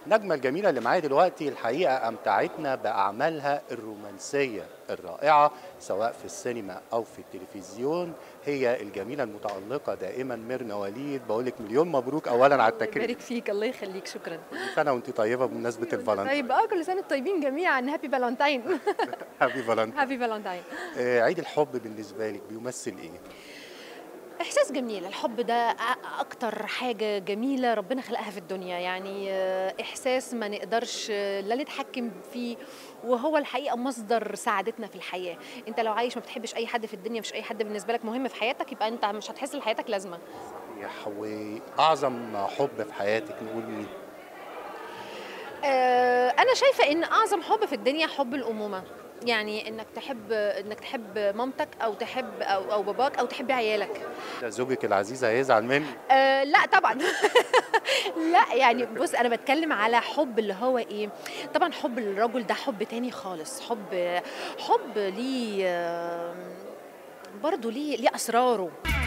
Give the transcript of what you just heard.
النجمة الجميلة اللي معايا دلوقتي الحقيقة أمتعتنا بأعمالها الرومانسية الرائعة سواء في السينما أو في التلفزيون هي الجميلة المتألقة دائما ميرنا وليد بقولك مليون مبروك أولا على التكريم يبارك فيك الله يخليك شكرا كل سنة وأنت طيبة بمناسبة الفالنتين طيب اه كل سنه طيبين جميعا هابي فالنتاين هابي فالنتين هابي فالنتاين آه، عيد الحب بالنسبة لك بيمثل إيه؟ احساس جميل الحب ده أ- اكتر حاجه جميله ربنا خلقها في الدنيا يعني آه، احساس ما نقدرش آه، لا نتحكم فيه وهو الحقيقه مصدر سعادتنا في الحياه انت لو عايش ما بتحبش اي حد في الدنيا مش اي حد بالنسبه لك مهم في حياتك يبقى انت مش هتحس لحياتك لازمه صحيح وأعظم حب في حياتك نقول مين؟ آه، انا شايفه ان اعظم حب في الدنيا حب الامومه يعني انك تحب انك تحب مامتك او تحب او او باباك او تحب عيالك ده زوجك العزيز هيزعل مني أه لا طبعا لا يعني بص انا بتكلم على حب اللي هو ايه طبعا حب الرجل ده حب تاني خالص حب حب ليه آه، برضه ليه ليه اسراره